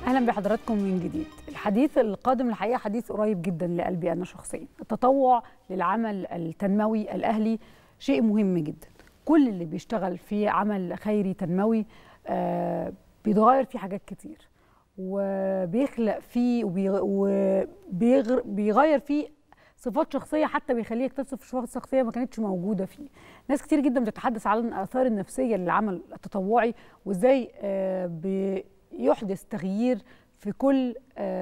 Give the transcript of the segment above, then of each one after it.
اهلا بحضراتكم من جديد الحديث القادم الحقيقه حديث قريب جدا لقلبي انا شخصيا التطوع للعمل التنموي الاهلي شيء مهم جدا كل اللي بيشتغل في عمل خيري تنموي آه بيتغير فيه حاجات كتير وبيخلق فيه وبيغير فيه صفات شخصيه حتى بيخليه يكتسب صفات شخصيه ما كانتش موجوده فيه ناس كتير جدا بتتحدث عن الاثار النفسيه للعمل التطوعي وازاي آه بيحدث تغيير في كل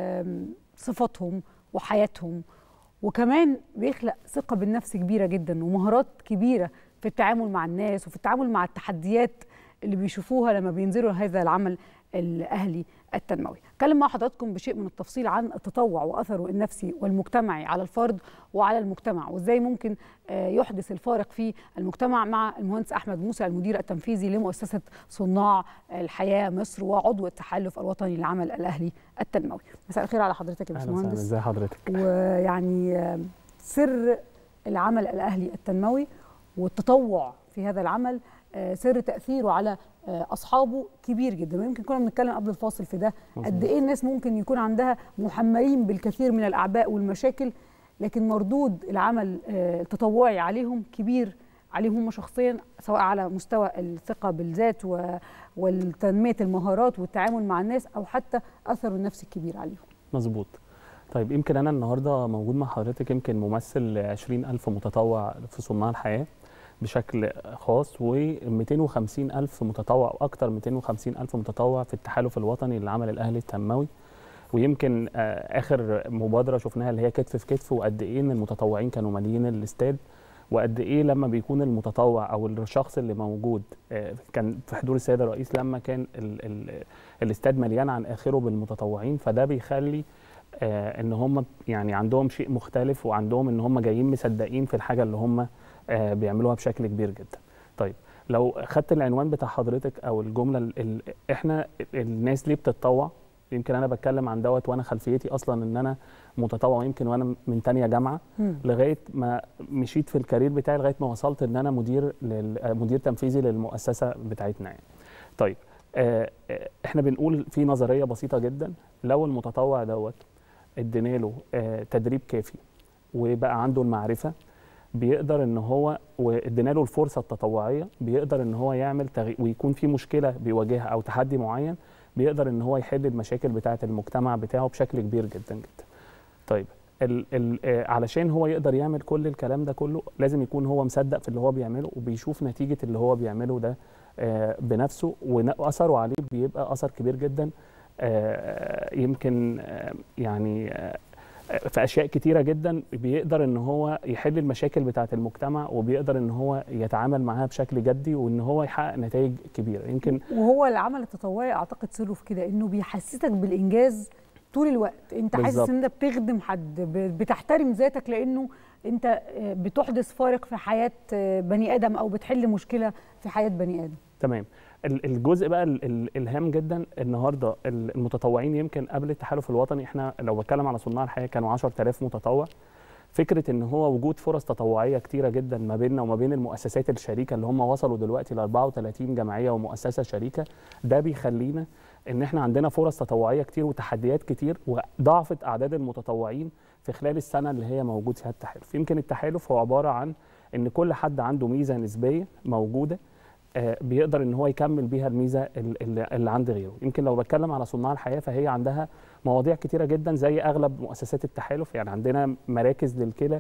صفاتهم وحياتهم وكمان بيخلق ثقه بالنفس كبيره جدا ومهارات كبيره في التعامل مع الناس وفي التعامل مع التحديات اللي بيشوفوها لما بينزلوا هذا العمل الاهلي التنموي. اتكلم مع حضراتكم بشيء من التفصيل عن التطوع واثره النفسي والمجتمعي على الفرد وعلى المجتمع وازاي ممكن يحدث الفارق في المجتمع مع المهندس احمد موسى المدير التنفيذي لمؤسسه صناع الحياه مصر وعضو التحالف الوطني للعمل الاهلي التنموي. مساء الخير على حضرتك يا باشمهندس. ازي حضرتك؟ ويعني سر العمل الاهلي التنموي والتطوع في هذا العمل سر تاثيره على اصحابه كبير جدا ويمكن كنا بنتكلم قبل الفاصل في ده قد ايه الناس ممكن يكون عندها محملين بالكثير من الاعباء والمشاكل لكن مردود العمل التطوعي عليهم كبير عليهم هم شخصيا سواء على مستوى الثقه بالذات وتنميه المهارات والتعامل مع الناس او حتى اثره النفسي الكبير عليهم مظبوط طيب يمكن انا النهارده موجود مع حضرتك يمكن ممثل ل 20000 متطوع في صناع الحياه بشكل خاص و250 ألف متطوع وأكثر 250 ألف متطوع في التحالف الوطني للعمل الأهلي التنموي ويمكن آخر مبادرة شفناها اللي هي كتف في كتف وقد إيه إن المتطوعين كانوا ماليين الاستاد وقد إيه لما بيكون المتطوع أو الشخص اللي موجود كان في حضور السيد الرئيس لما كان ال ال الاستاد مليان عن آخره بالمتطوعين فده بيخلي آه ان هم يعني عندهم شيء مختلف وعندهم ان هم جايين مصدقين في الحاجه اللي هم آه بيعملوها بشكل كبير جدا. طيب لو خدت العنوان بتاع حضرتك او الجمله ال ال احنا الناس ليه بتتطوع؟ يمكن انا بتكلم عن دوت وانا خلفيتي اصلا ان انا متطوع يمكن وانا من تانية جامعه م. لغايه ما مشيت في الكارير بتاعي لغايه ما وصلت ان انا مدير مدير تنفيذي للمؤسسه بتاعتنا يعني. طيب آه احنا بنقول في نظريه بسيطه جدا لو المتطوع دوت ادينا له آه تدريب كافي وبقى عنده المعرفه بيقدر ان هو وادينا له الفرصه التطوعيه بيقدر ان هو يعمل تغي... ويكون في مشكله بيواجهها او تحدي معين بيقدر ان هو يحل المشاكل بتاعه المجتمع بتاعه بشكل كبير جدا جدا. طيب ال ال آه علشان هو يقدر يعمل كل الكلام ده كله لازم يكون هو مصدق في اللي هو بيعمله وبيشوف نتيجه اللي هو بيعمله ده آه بنفسه واثره عليه بيبقى اثر كبير جدا آه يمكن آه يعني آه في اشياء كتيره جدا بيقدر ان هو يحل المشاكل بتاعه المجتمع وبيقدر ان هو يتعامل معاها بشكل جدي وان هو يحقق نتائج كبيره يمكن وهو العمل التطوعي اعتقد سره في كده انه بيحسسك بالانجاز طول الوقت انت حاسس ان انت بتخدم حد بتحترم ذاتك لانه انت بتحدث فارق في حياه بني ادم او بتحل مشكله في حياه بني ادم تمام الجزء بقى الهام جدا النهارده المتطوعين يمكن قبل التحالف الوطني احنا لو بتكلم على صناع الحياه كانوا 10000 متطوع فكره ان هو وجود فرص تطوعيه كتيره جدا ما بيننا وما بين المؤسسات الشريكه اللي هم وصلوا دلوقتي ل 34 جمعيه ومؤسسه شريكه ده بيخلينا ان احنا عندنا فرص تطوعيه كتير وتحديات كتير وضعفت اعداد المتطوعين في خلال السنه اللي هي موجود فيها التحالف يمكن التحالف هو عباره عن ان كل حد عنده ميزه نسبيه موجوده بيقدر ان هو يكمل بيها الميزه اللي عند غيره يمكن لو بتكلم على صناع الحياه فهي عندها مواضيع كتيره جدا زي اغلب مؤسسات التحالف يعني عندنا مراكز للكلى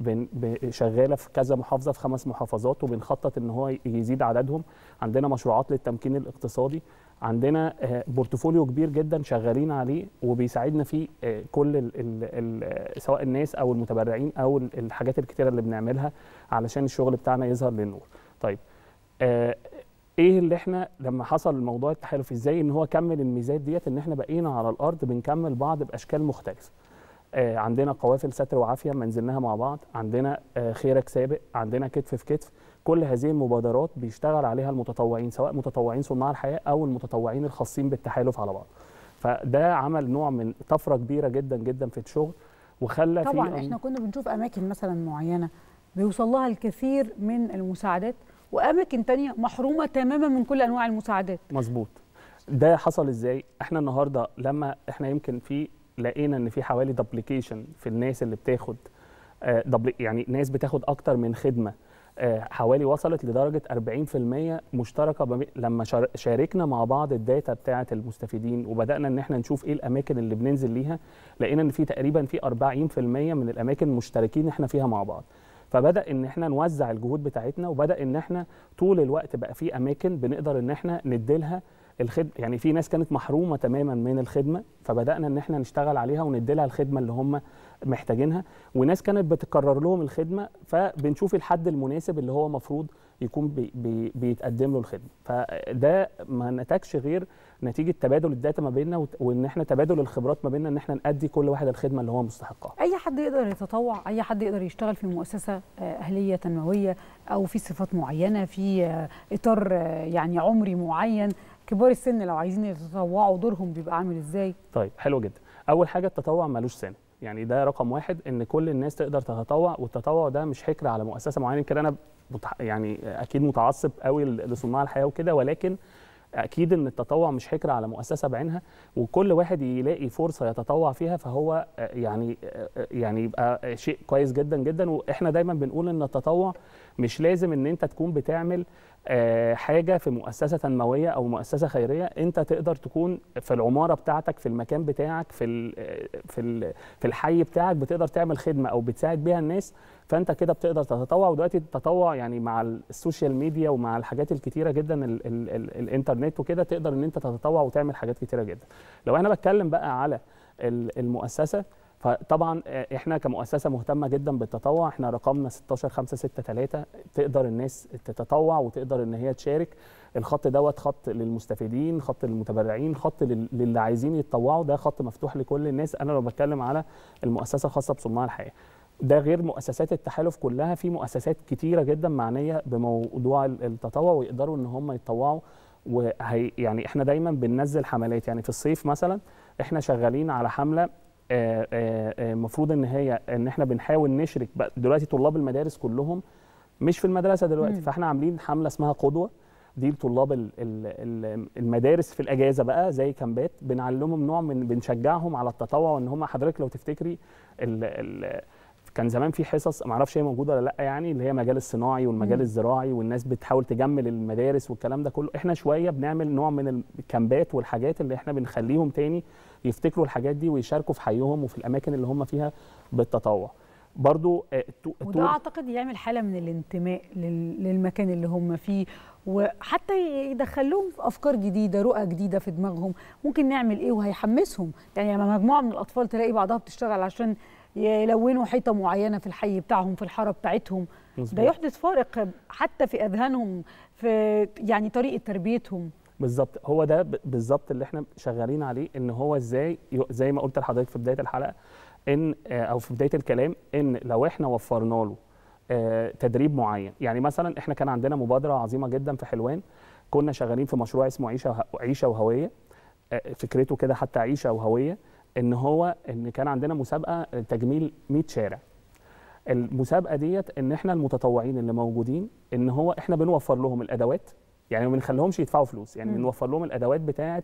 شغاله في كذا محافظه في خمس محافظات وبنخطط ان هو يزيد عددهم عندنا مشروعات للتمكين الاقتصادي عندنا بورتفوليو كبير جدا شغالين عليه وبيساعدنا فيه كل ال ال ال سواء الناس او المتبرعين او الحاجات الكتيره اللي بنعملها علشان الشغل بتاعنا يظهر للنور طيب آه ايه اللي احنا لما حصل موضوع التحالف ازاي ان هو كمل الميزات ديت ان احنا بقينا على الارض بنكمل بعض باشكال مختلفه آه عندنا قوافل ستر وعافيه منزلناها مع بعض عندنا آه خيرك سابق عندنا كتف في كتف كل هذه المبادرات بيشتغل عليها المتطوعين سواء متطوعين صناع الحياه او المتطوعين الخاصين بالتحالف على بعض فده عمل نوع من طفره كبيره جدا جدا في الشغل وخلى طبعا احنا كنا بنشوف اماكن مثلا معينه بيوصل لها الكثير من المساعدات واماكن تانية محرومه تماما من كل انواع المساعدات مظبوط ده حصل ازاي احنا النهارده لما احنا يمكن في لقينا ان في حوالي دبليكيشن في الناس اللي بتاخد آه، دبل يعني ناس بتاخد اكتر من خدمه آه، حوالي وصلت لدرجه 40% مشتركه بمي... لما شار- شاركنا مع بعض الداتا بتاعه المستفيدين وبدانا ان احنا نشوف ايه الاماكن اللي بننزل ليها لقينا ان في تقريبا في 40% من الاماكن مشتركين احنا فيها مع بعض فبدا ان احنا نوزع الجهود بتاعتنا وبدا ان احنا طول الوقت بقى في اماكن بنقدر ان احنا نديلها الخدمه يعني في ناس كانت محرومه تماما من الخدمه فبدانا ان احنا نشتغل عليها ونديلها الخدمه اللي هم محتاجينها وناس كانت بتكرر لهم الخدمه فبنشوف الحد المناسب اللي هو مفروض يكون بي بي بيتقدم له الخدمه فده ما نتجش غير نتيجه تبادل الداتا ما بيننا وت- وان احنا تبادل الخبرات ما بيننا ان احنا نادي كل واحد الخدمه اللي هو مستحقها اي حد يقدر يتطوع اي حد يقدر يشتغل في مؤسسه آه، اهليه تنمويه او في صفات معينه في آه، اطار آه، يعني عمري معين كبار السن لو عايزين يتطوعوا دورهم بيبقى عامل ازاي طيب حلو جدا اول حاجه التطوع ملوش سن يعني ده رقم واحد ان كل الناس تقدر تتطوع والتطوع ده مش حكر على مؤسسه معينه كده انا متح... يعني اكيد متعصب قوي لصناع الحياه وكده ولكن اكيد ان التطوع مش حكر على مؤسسه بعينها وكل واحد يلاقي فرصه يتطوع فيها فهو آه، يعني آه، آه، يعني يبقى شيء كويس جدا جدا واحنا دايما بنقول ان التطوع مش لازم ان انت تكون بتعمل آه، حاجه في مؤسسه تنمويه او مؤسسه خيريه انت تقدر تكون في العماره بتاعتك في المكان بتاعك في ال في ال في الحي بتاعك بتقدر تعمل خدمه او بتساعد بيها الناس فانت كده بتقدر تتطوع ودلوقتي التطوع يعني مع السوشيال ميديا ومع الحاجات الكتيره جدا ال ال ال الانترنت وكده تقدر ان انت تتطوع وتعمل حاجات كتيره جدا لو انا بتكلم بقى على ال- المؤسسه فطبعا آه، احنا كمؤسسه مهتمه جدا بالتطوع احنا رقمنا 16563 تقدر الناس تتطوع وتقدر ان هي تشارك الخط دوت خط للمستفيدين خط للمتبرعين خط لل- للي عايزين يتطوعوا ده خط مفتوح لكل الناس انا لو بتكلم على المؤسسه الخاصه بصناع الحياه ده غير مؤسسات التحالف كلها في مؤسسات كتيره جدا معنيه بموضوع ال- التطوع ويقدروا ان هم يتطوعوا وهي يعني احنا دايما بننزل حملات يعني في الصيف مثلا احنا شغالين على حمله المفروض ان هي ان احنا بنحاول نشرك بقى دلوقتي طلاب المدارس كلهم مش في المدرسه دلوقتي مم. فاحنا عاملين حمله اسمها قدوه دي لطلاب ال- ال- ال- المدارس في الاجازه بقى زي كامبات بنعلمهم نوع من بنشجعهم على التطوع وان هم حضرتك لو تفتكري ال ال كان زمان في حصص ما اعرفش هي موجوده ولا لا يعني اللي هي مجال الصناعي والمجال مم. الزراعي والناس بتحاول تجمل المدارس والكلام ده كله احنا شويه بنعمل نوع من الكامبات والحاجات اللي احنا بنخليهم تاني يفتكروا الحاجات دي ويشاركوا في حيهم وفي الاماكن اللي هم فيها بالتطوع برضو آه، تو- وده طول- اعتقد يعمل حاله من الانتماء لل- للمكان اللي هم فيه وحتى يدخلهم في افكار جديده رؤى جديده في دماغهم ممكن نعمل ايه وهيحمسهم يعني لما مجموعه من الاطفال تلاقي بعضها بتشتغل عشان يلونوا حيطه معينه في الحي بتاعهم في الحاره بتاعتهم ده مظبوط. يحدث فارق حتى في اذهانهم في يعني طريقه تربيتهم بالظبط هو ده ب- بالظبط اللي احنا شغالين عليه ان هو ازاي ي- زي ما قلت لحضرتك في بدايه الحلقه ان آه، او في بدايه الكلام ان لو احنا وفرنا له آه، تدريب معين يعني مثلا احنا كان عندنا مبادره عظيمه جدا في حلوان كنا شغالين في مشروع اسمه عيشه وه- عيشه وهويه آه، فكرته كده حتى عيشه وهويه ان هو ان كان عندنا مسابقه تجميل 100 شارع المسابقه ديت ان احنا المتطوعين اللي موجودين ان هو احنا بنوفر لهم الادوات يعني ما بنخليهمش يدفعوا فلوس يعني مم. بنوفر لهم الادوات بتاعه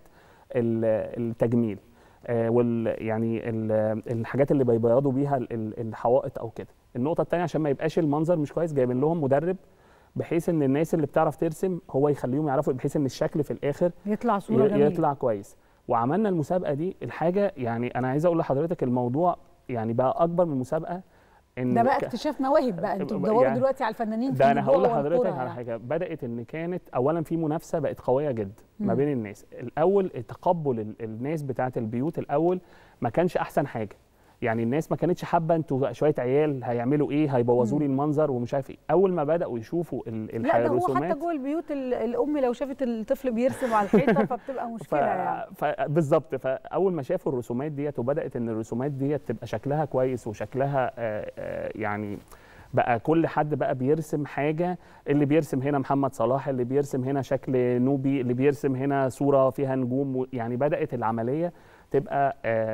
ال- التجميل آه، وال يعني ال- الحاجات اللي بيبيضوا بيها ال- ال- الحوائط او كده النقطه الثانيه عشان ما يبقاش المنظر مش كويس جايبين لهم مدرب بحيث ان الناس اللي بتعرف ترسم هو يخليهم يعرفوا بحيث ان الشكل في الاخر يطلع صوره ي- جميله يطلع كويس وعملنا المسابقه دي الحاجه يعني انا عايز اقول لحضرتك الموضوع يعني بقى اكبر من مسابقه ان ده بقى ك- اكتشاف مواهب بقى انتوا يعني- بتدوروا دلوقتي على الفنانين في ده انا هقول الجوع لحضرتك والقرى على يعني. حاجه بدات ان كانت اولا في منافسه بقت قويه جدا ما مم. بين الناس الاول تقبل ال- الناس بتاعه البيوت الاول ما كانش احسن حاجه يعني الناس ما كانتش حابه انتوا شويه عيال هيعملوا ايه هيبوظوا لي المنظر ومش عارف ايه اول ما بداوا يشوفوا ال- لا الح- ده هو حتى الرسومات جوه البيوت ال- الام لو شافت الطفل بيرسم على الحيطه فبتبقى ف... مشكله يعني ف... بالظبط فاول ما شافوا الرسومات ديت وبدات ان الرسومات ديت تبقى شكلها كويس وشكلها آه، آه، يعني بقى كل حد بقى بيرسم حاجه اللي بيرسم هنا محمد صلاح اللي بيرسم هنا شكل نوبي اللي بيرسم هنا صوره فيها نجوم و- يعني بدات العمليه تبقى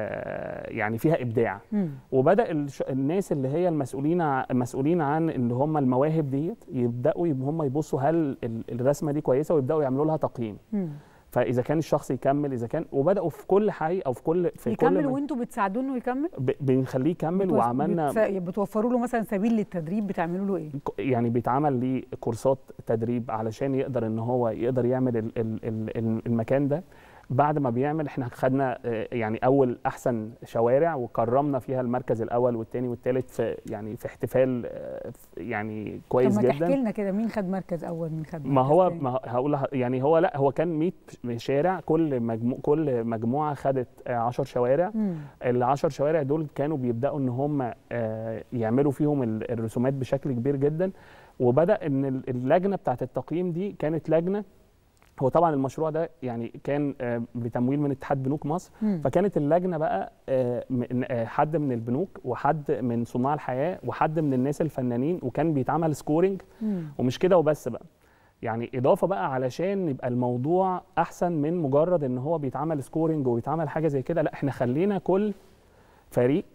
آه، يعني فيها ابداع مم. وبدا الش- الناس اللي هي المسؤولين ع- المسؤولين عن اللي هم المواهب ديت يبداوا يب- هم يبصوا هل ال- الرسمه دي كويسه ويبداوا يعملوا لها تقييم مم. فاذا كان الشخص يكمل اذا كان وبداوا في كل حي او في كل في يكمل كل وانتوا بتساعدوه انه يكمل ب- بنخليه يكمل بتوف- وعملنا بتس- بتوفروا له مثلا سبيل للتدريب بتعملوا له ايه ك- يعني بيتعمل ليه كورسات تدريب علشان يقدر ان هو يقدر يعمل ال- ال- ال- ال- المكان ده بعد ما بيعمل احنا خدنا آه، يعني اول احسن شوارع وكرمنا فيها المركز الاول والثاني والثالث في يعني في احتفال آه، في- يعني كويس طب ما تحكي جدا لنا كده مين خد مركز اول مين خد ما مركز هو تاني؟ ما هو- هقول لح- يعني هو لا هو كان 100 شارع كل مجموع كل مجموعه خدت 10 شوارع مم. ال 10 شوارع دول كانوا بيبداوا ان هم آه، يعملوا فيهم ال- الرسومات بشكل كبير جدا وبدا ان ال- اللجنه بتاعت التقييم دي كانت لجنه هو طبعا المشروع ده يعني كان آه، بتمويل من اتحاد بنوك مصر مم. فكانت اللجنه بقى آه، من- آه، حد من البنوك وحد من صناع الحياه وحد من الناس الفنانين وكان بيتعمل سكورنج مم. ومش كده وبس بقى يعني اضافه بقى علشان يبقى الموضوع احسن من مجرد ان هو بيتعمل سكورنج وبيتعمل حاجه زي كده لا احنا خلينا كل فريق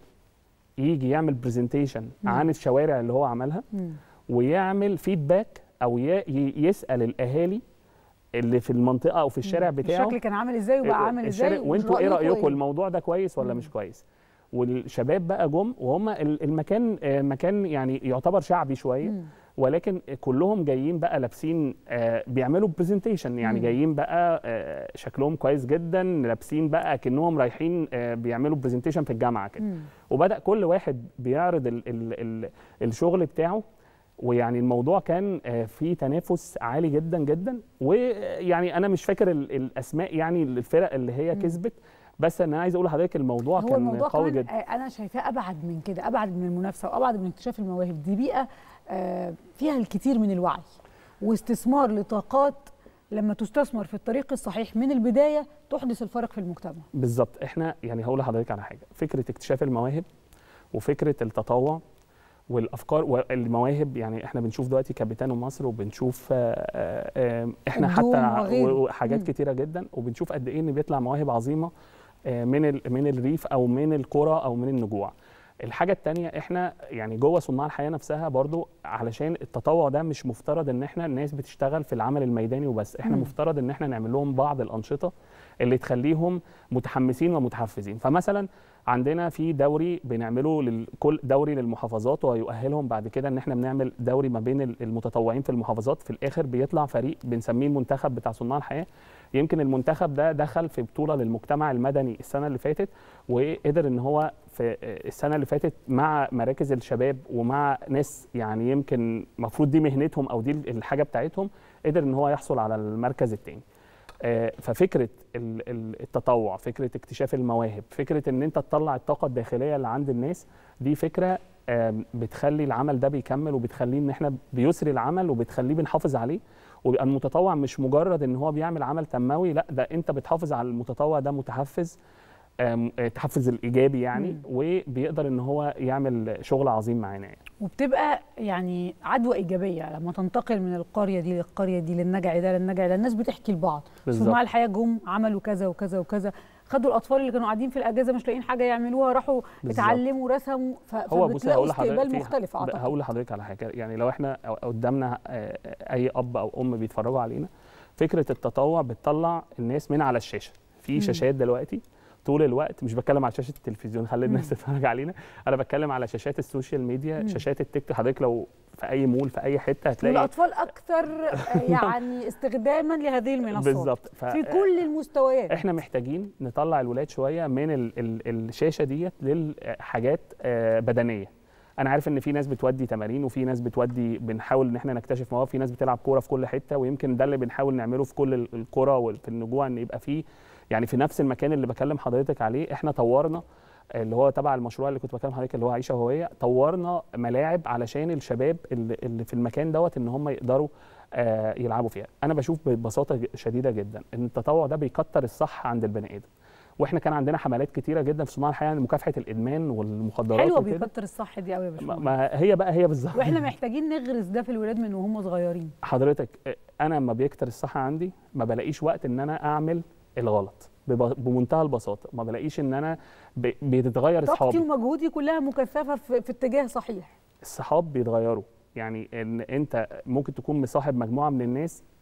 يجي يعمل برزنتيشن مم. عن الشوارع اللي هو عملها مم. ويعمل فيدباك او ي- ي- يسال الاهالي اللي في المنطقه او في الشارع بتاعه الشكل كان عامل ازاي وبقى عامل الشارع- ازاي وانتوا ايه ورأيكم رايكم الموضوع ده كويس ولا مم. مش كويس والشباب بقى جم وهم ال- المكان آه، مكان يعني يعتبر شعبي شويه مم. ولكن كلهم جايين بقى لابسين آه، بيعملوا برزنتيشن يعني مم. جايين بقى آه، شكلهم كويس جدا لابسين بقى كأنهم رايحين آه، بيعملوا برزنتيشن في الجامعه كده مم. وبدأ كل واحد بيعرض ال ال ال الشغل بتاعه ويعني الموضوع كان آه، فيه تنافس عالي جدا جدا ويعني انا مش فاكر ال- الاسماء يعني الفرق اللي هي مم. كسبت بس انا عايز اقول لحضرتك الموضوع هو كان الموضوع قوي كمان جدا آه، انا شايفاه ابعد من كده ابعد من المنافسه وابعد من اكتشاف المواهب دي بيئه آه، فيها الكثير من الوعي واستثمار لطاقات لما تستثمر في الطريق الصحيح من البدايه تحدث الفرق في المجتمع بالظبط احنا يعني هقول لحضرتك على حاجه فكره اكتشاف المواهب وفكره التطوع والافكار والمواهب يعني احنا بنشوف دلوقتي كابيتانو مصر وبنشوف آه، آه، آه، احنا الدوم حتى وغيره. وحاجات مم. كتيره جدا وبنشوف قد ايه ان بيطلع مواهب عظيمه آه، من ال- من الريف او من القرى او من النجوع الحاجه التانية احنا يعني جوه صناع الحياه نفسها برضو علشان التطوع ده مش مفترض ان احنا الناس بتشتغل في العمل الميداني وبس احنا مم. مفترض ان احنا نعمل لهم بعض الانشطه اللي تخليهم متحمسين ومتحفزين فمثلا عندنا في دوري بنعمله لكل دوري للمحافظات ويؤهلهم بعد كده ان احنا بنعمل دوري ما بين المتطوعين في المحافظات في الاخر بيطلع فريق بنسميه المنتخب بتاع صناع الحياه يمكن المنتخب ده دخل في بطوله للمجتمع المدني السنه اللي فاتت وقدر ان هو في السنه اللي فاتت مع مراكز الشباب ومع ناس يعني يمكن المفروض دي مهنتهم او دي الحاجه بتاعتهم قدر ان هو يحصل على المركز الثاني آه، ففكره ال- ال- التطوع فكره اكتشاف المواهب فكره ان انت تطلع الطاقه الداخليه اللي عند الناس دي فكره آم، بتخلي العمل ده بيكمل وبتخليه ان احنا بيسري العمل وبتخليه بنحافظ عليه ويبقى المتطوع مش مجرد ان هو بيعمل عمل تنموي لا ده انت بتحافظ على المتطوع ده متحفز آم، آه، التحفز الايجابي يعني مم. وبيقدر ان هو يعمل شغل عظيم معانا يعني. وبتبقى يعني عدوى ايجابيه لما تنتقل من القريه دي للقريه دي للنجع ده للنجع ده الناس بتحكي لبعض بالظبط. صناع الحياه جم عملوا كذا وكذا وكذا خدوا الاطفال اللي كانوا قاعدين في الاجازه مش لاقيين حاجه يعملوها راحوا بالظبط. اتعلموا رسموا ف- هو بص فبتلاقوا هقول لحضرتك استقبال في- مختلف ب- اعتقد هقول لحضرتك على حاجه يعني لو احنا أو- قدامنا آه، اي اب او ام بيتفرجوا علينا فكره التطوع بتطلع الناس من على الشاشه في مم. شاشات دلوقتي طول الوقت مش بتكلم على شاشه التلفزيون خلي الناس مم. تتفرج علينا انا بتكلم على شاشات السوشيال ميديا مم. شاشات التيك توك حضرتك لو في اي مول في اي حته هتلاقي والاطفال اكثر آه، يعني استخداما لهذه المنصات بالظبط ف- في كل المستويات احنا محتاجين نطلع الولاد شويه من ال ال الشاشه ديت للحاجات آه، بدنيه انا عارف ان في ناس بتودي تمارين وفي ناس بتودي بنحاول ان احنا نكتشف مواهب في ناس بتلعب كوره في كل حته ويمكن ده اللي بنحاول نعمله في كل ال- القرى وفي النجوع ان يبقى فيه يعني في نفس المكان اللي بكلم حضرتك عليه احنا طورنا اللي هو تبع المشروع اللي كنت بكلم حضرتك اللي هو عيشه وهويه طورنا ملاعب علشان الشباب اللي, اللي في المكان دوت ان هم يقدروا آه، يلعبوا فيها انا بشوف ببساطه ج- شديده جدا ان التطوع ده بيكتر الصح عند البني ادم واحنا كان عندنا حملات كتيره جدا في صناع الحياه لمكافحه الادمان والمخدرات حلوه وكده بيكتر الصح دي قوي يا ما- باشمهندس ما هي بقى هي بالظبط واحنا محتاجين نغرس ده في الولاد من وهم صغيرين حضرتك آه، انا لما بيكتر الصح عندي ما بلاقيش وقت ان انا اعمل الغلط بب- بمنتهى البساطه ما بلاقيش ان انا ب- بيتغير طاقتي اصحابي ومجهودي كلها مكثفه في, في اتجاه صحيح الصحاب بيتغيروا يعني ان انت ممكن تكون مصاحب مجموعه من الناس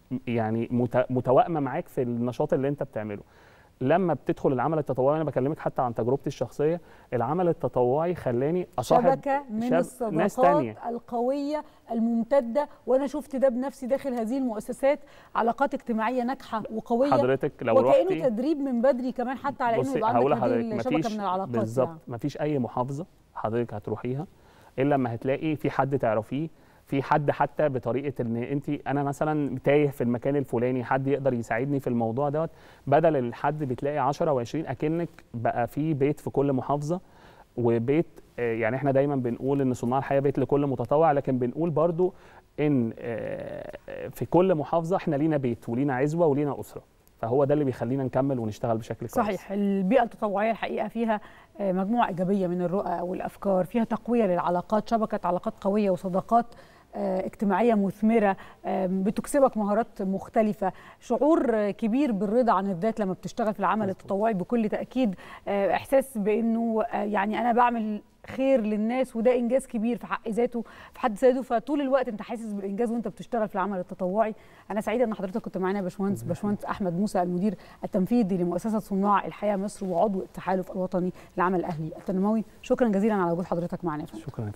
يعني مت- متوائمه معاك في النشاط اللي انت بتعمله لما بتدخل العمل التطوعي انا بكلمك حتى عن تجربتي الشخصيه العمل التطوعي خلاني اصاحب شبكه من شاب- ناس تانية. الصداقات القويه الممتده وانا شفت ده بنفسي داخل هذه المؤسسات علاقات اجتماعيه ناجحه وقويه حضرتك لو وكانه رحتي تدريب من بدري كمان حتى على انه بصي يبقى هقول عندك هذه لحضرتك الشبكه مفيش من العلاقات بالظبط يعني. مفيش اي محافظه حضرتك هتروحيها الا لما هتلاقي في حد تعرفيه في حد حتى بطريقه ان انت انا مثلا تايه في المكان الفلاني حد يقدر يساعدني في الموضوع دوت بدل الحد بتلاقي 10 و20 اكنك بقى في بيت في كل محافظه وبيت آه، يعني احنا دايما بنقول ان صناع الحياه بيت لكل متطوع لكن بنقول برضو ان آه، آه، في كل محافظه احنا لينا بيت ولينا عزوه ولينا اسره فهو ده اللي بيخلينا نكمل ونشتغل بشكل كويس صحيح البيئة التطوعية الحقيقة فيها آه، مجموعة إيجابية من الرؤى والأفكار فيها تقوية للعلاقات شبكة علاقات قوية وصداقات آه، اجتماعية مثمرة آه، بتكسبك مهارات مختلفة شعور آه، كبير بالرضا عن الذات لما بتشتغل في العمل مظبوط. التطوعي بكل تأكيد آه، إحساس بأنه آه، يعني أنا بعمل خير للناس وده انجاز كبير في حق ذاته في حد ذاته فطول الوقت انت حاسس بالانجاز وانت بتشتغل في العمل التطوعي انا سعيده ان حضرتك كنت معانا يا باشمهندس باشمهندس احمد موسى المدير التنفيذي لمؤسسه صناع الحياه مصر وعضو التحالف الوطني للعمل الاهلي التنموي شكرا جزيلا على وجود حضرتك معنا يا فندم. شكرا